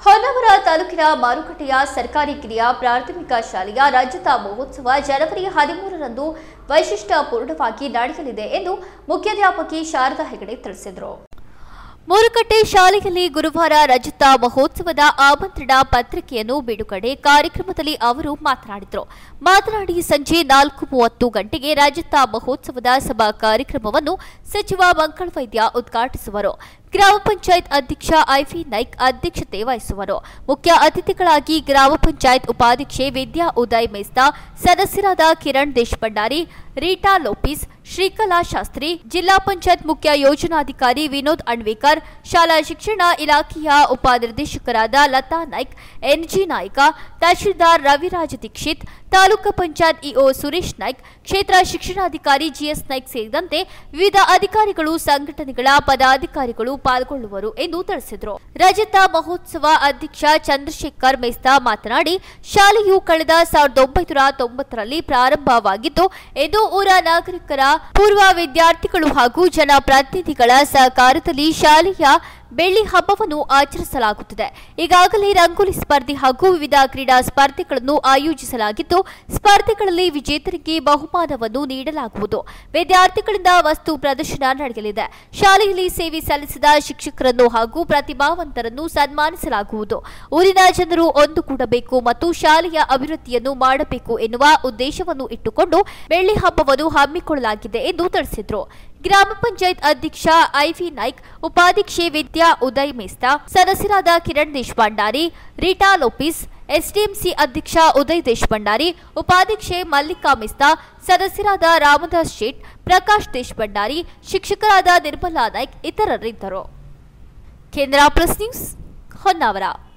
ಹೊನ್ನಾವರ ತಾಲೂಕಿನ ಮಾರುಕಟ್ಟೆಯ ಸರ್ಕಾರಿ ಕಿರಿಯ ಪ್ರಾಥಮಿಕ ಶಾಲೆಯ ರಾಜ್ಯದ ಮಹೋತ್ಸವ ಜನವರಿ ಹದಿಮೂರರಂದು ವೈಶಿಷ್ಟ್ಯಪೂರ್ಣವಾಗಿ ನಡೆಯಲಿದೆ ಎಂದು ಮುಖ್ಯಾಧ್ಯಾಪಕಿ ಶಾರದಾ ಹೆಗಡೆ ತಿಳಿಸಿದರು ಮೂರುಕಟ್ಟೆ ಶಾಲೆಯಲ್ಲಿ ಗುರುವಾರ ರಜತ ಮಹೋತ್ಸವದ ಆಮಂತ್ರಣ ಪತ್ರಿಕೆಯನ್ನು ಬಿಡುಗಡೆ ಕಾರ್ಯಕ್ರಮದಲ್ಲಿ ಅವರು ಮಾತನಾಡಿದರು ಮಾತನಾಡಿ ಸಂಜೆ ನಾಲ್ಕು ಮೂವತ್ತು ಗಂಟೆಗೆ ರಜತ ಮಹೋತ್ಸವದ ಸಭಾ ಕಾರ್ಯಕ್ರಮವನ್ನು ಸಚಿವ ಮಂಗಳ ವೈದ್ಯ ಉದ್ಘಾಟಿಸುವರು ಗ್ರಾಮ ಪಂಚಾಯತ್ ಅಧ್ಯಕ್ಷ ಐವಿ ನಾಯ್ಕ್ ಅಧ್ಯಕ್ಷತೆ ವಹಿಸುವರು ಮುಖ್ಯ ಅತಿಥಿಗಳಾಗಿ ಗ್ರಾಮ ಪಂಚಾಯತ್ ಉಪಾಧ್ಯಕ್ಷೆ ವಿದ್ಯಾ ಉದಯ್ ಮೇಸ್ತಾ ಸದಸ್ಯರಾದ ಕಿರಣ್ ದೇಶಭಂಡಾರಿ ರೀಟಾ ಲೋಪಿಸ್ ಶ್ರೀಕಲಾ ಶಾಸ್ತ್ರಿ ಜಿಲ್ಲಾ ಪಂಚಾಯತ್ ಮುಖ್ಯ ಯೋಜನಾಧಿಕಾರಿ ವಿನೋದ್ ಅಣ್ವೇಕರ್ ಶಾಲಾ ಶಿಕ್ಷಣ ಇಲಾಖೆಯ ಉಪನಿರ್ದೇಶಕರಾದ ಲತಾ ನಾಯ್ಕ್ ಎನ್ಜಿ ನಾಯ್ಕ ತಹಶೀಲ್ದಾರ್ ರವಿರಾಜ್ ದೀಕ್ಷಿತ್ ತಾಲೂಕು ಪಂಚಾಯತ್ ಇಒ ಸುರೇಶ್ ನಾಯ್ಕ್ ಕ್ಷೇತ್ರ ಶಿಕ್ಷಣಾಧಿಕಾರಿ ಜಿಎಸ್ ನಾಯ್ಕ್ ಸೇರಿದಂತೆ ವಿವಿಧ ಅಧಿಕಾರಿಗಳು ಸಂಘಟನೆಗಳ ಪದಾಧಿಕಾರಿಗಳು ಪಾಲ್ಗೊಳ್ಳುವರು ಎಂದು ತಿಳಿಸಿದರು ರಜತ ಮಹೋತ್ಸವ ಅಧ್ಯಕ್ಷ ಚಂದ್ರಶೇಖರ್ ಮೆಸ್ತಾ ಮಾತನಾಡಿ ಶಾಲೆಯು ಕಳೆದ ಸಾವಿರದ ಒಂಬೈನೂರ ತೊಂಬತ್ತರಲ್ಲಿ ಪ್ರಾರಂಭವಾಗಿದ್ದು ಇದು ಊರ ನಾಗರಿಕರ ಪೂರ್ವ ವಿದ್ಯಾರ್ಥಿಗಳು ಹಾಗೂ ಜನಪ್ರತಿನಿಧಿಗಳ ಸಹಕಾರದಲ್ಲಿ ಶಾಲೆಯ ಬೆಳ್ಳಿ ಹಬ್ಬವನ್ನು ಆಚರಿಸಲಾಗುತ್ತದೆ ಈಗಾಗಲೇ ರಂಗೋಲಿ ಸ್ಪರ್ಧೆ ಹಾಗೂ ವಿವಿಧ ಕ್ರೀಡಾ ಸ್ಪರ್ಧೆಗಳನ್ನು ಆಯೋಜಿಸಲಾಗಿದ್ದು ಸ್ಪರ್ಧೆಗಳಲ್ಲಿ ವಿಜೇತರಿಗೆ ಬಹುಮಾನವನ್ನು ನೀಡಲಾಗುವುದು ವಿದ್ಯಾರ್ಥಿಗಳಿಂದ ವಸ್ತು ಪ್ರದರ್ಶನ ನಡೆಯಲಿದೆ ಶಾಲೆಯಲ್ಲಿ ಸೇವೆ ಸಲ್ಲಿಸಿದ ಶಿಕ್ಷಕರನ್ನು ಹಾಗೂ ಪ್ರತಿಭಾವಂತರನ್ನು ಸನ್ಮಾನಿಸಲಾಗುವುದು ಊರಿನ ಜನರು ಒಂದುಗೂಡಬೇಕು ಮತ್ತು ಶಾಲೆಯ ಅಭಿವೃದ್ಧಿಯನ್ನು ಮಾಡಬೇಕು ಎನ್ನುವ ಉದ್ದೇಶವನ್ನು ಇಟ್ಟುಕೊಂಡು ಬೆಳ್ಳಿ ಹಬ್ಬವನ್ನು ಹಮ್ಮಿಕೊಳ್ಳಲಾಗಿದೆ ಎಂದು ತಿಳಿಸಿದರು ಗ್ರಾಮ ಪಂಚಾಯತ್ ಅಧ್ಯಕ್ಷ ಐವಿ ನಾಯ್ಕ್ ಉಪಾಧ್ಯಕ್ಷೆ ವಿದ್ಯಾ ಉದಯ್ ಮೇಸ್ತಾ ಸದಸ್ಯರಾದ ಕಿರಣ್ ದೇಶಪಾಂಡಾರಿ ರೀಟಾ ಲೋಪಿಸ್ ಎಸ್ಡಿಎಂಸಿ ಅಧ್ಯಕ್ಷ ಉದಯ್ ದೇಶಭಂಡಾರಿ ಉಪಾಧ್ಯಕ್ಷೆ ಮಲ್ಲಿಕಾ ಮಿಸ್ತಾ ಸದಸ್ಯರಾದ ರಾಮದಾಸ್ ಶೇಟ್ ಪ್ರಕಾಶ್ ದೇಶಭಂಡಾರಿ ಶಿಕ್ಷಕರಾದ ನಿರ್ಮಲಾ ನಾಯ್ಕ್ ಇತರರಿದ್ದರು ಕೇಂದ್ರ ಪ್ಲಸ್ ನ್ಯೂಸ್ ಹೊನ್ನಾವರ